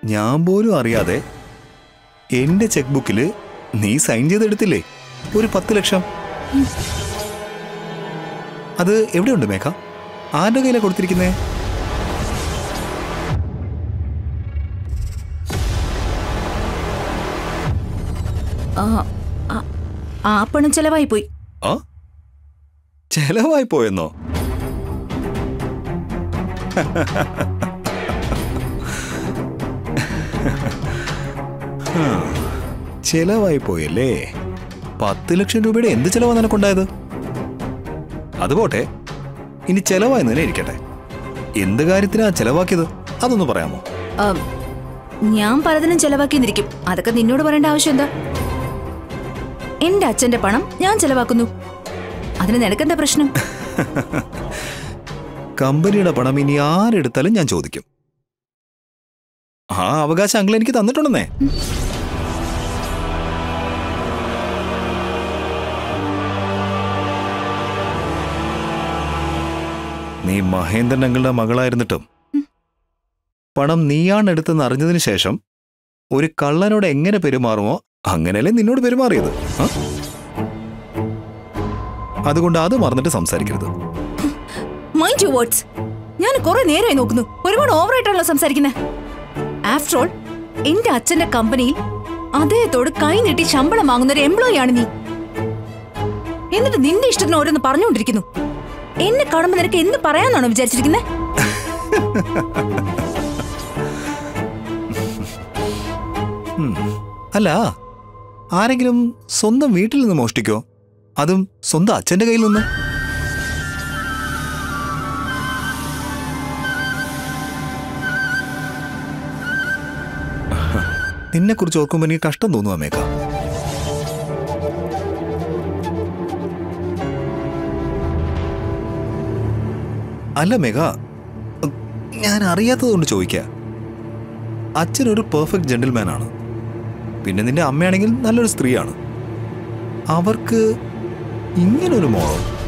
ഞാൻ പോലും അറിയാതെ എന്റെ ചെക്ക് ബുക്കിൽ നീ സൈൻ ചെയ്തെടുത്തില്ലേ ഒരു പത്ത് ലക്ഷം അത് എവിടെയുണ്ട് മേഘ ആരുടെ കയ്യിലാണ് കൊടുത്തിരിക്കുന്നേ ആ, ആ- ആ പണം ചെലവായി പോയി ആ ചെലവായി പോയെന്നോ ആ, ചെലവായി പോയല്ലേ പത്ത് ലക്ഷം രൂപയുടെ എന്ത് ചെലവാ നിനക്കുണ്ടായത് അതുപോട്ടെ ഇനി ചെലവായെന്ന് ഇരിക്കട്ടെ എന്ത് കാര്യത്തിനാ ചെലവാക്കിയത് അതൊന്ന് പറയാമോ ആ, ഞാൻ പലതിനും ചെലവാക്കിന്നിരിക്കും അതൊക്കെ നിന്നോട് പറയേണ്ട ആവശ്യം എന്താ എന്റെ അച്ഛന്റെ പണം ഞാൻ ചെലവാക്കുന്നു അതിന് നിനക്കെന്താ പ്രശ്നം കമ്പനിയുടെ പണം ഇനി ആരെടുത്താലും ഞാൻ ചോദിക്കും ആ അവകാശം അങ്കിൾ എനിക്ക് തന്നിട്ടുണ്ടെന്നേ നീ മഹേന്ദ്രൻ അങ്കിളുടെ മകളായിരുന്നിട്ടും പണം നീയാണ് എടുത്തെന്ന് അറിഞ്ഞതിന് ശേഷം ഒരു കള്ളനോട് എങ്ങനെ പെരുമാറുമോ അങ്ങനെയല്ലേ നിന്നോട് പെരുമാറിയത് ആ? അതുകൊണ്ട് അത് മറന്നിട്ട് സംസാരിക്കരുത് മൈൻഡ് യു വേർഡ്സ് ഞാൻ കുറെ നേരമായി നോക്കുന്നു ഒരുപാട് ഓവറായിട്ടാണല്ലോ സംസാരിക്കുന്നത് ആഫ്റ്റർ ഓൾ എന്റെ അച്ഛന്റെ കമ്പനിയിൽ അദ്ദേഹത്തോട് കൈ നീട്ടി ശമ്പളം വാങ്ങുന്ന ഒരു എംപ്ലോയി ആണ് നീ എന്നിട്ട് നിന്റെ ഇഷ്ടത്തിന് ഓരോന്ന് പറഞ്ഞുകൊണ്ടിരിക്കുന്നു എന്നെ കാണുമ്പോ നിനക്ക് എന്ത് പറയാന്നാണോ വിചാരിച്ചിരിക്കുന്നത് അല്ല ആരെങ്കിലും സ്വന്തം വീട്ടിൽ നിന്ന് മോഷ്ടിക്കോ അതും സ്വന്തം അച്ഛന്റെ കയ്യിൽ നിന്ന് നിന്നെ കുറിച്ച് ഓർക്കുമ്പോൾ എനിക്ക് കഷ്ടം തോന്നുവാ മേഘ അല്ല മേഘ ഞാൻ അറിയാത്തതുകൊണ്ട് ചോദിക്കുക അച്ഛൻ ഒരു പെർഫെക്റ്റ് ജെന്റിൽമാൻ ആണ് പിന്നെ നിന്റെ അമ്മയാണെങ്കിൽ നല്ലൊരു സ്ത്രീയാണ് അവർക്ക് ഇങ്ങനൊരു മോളോ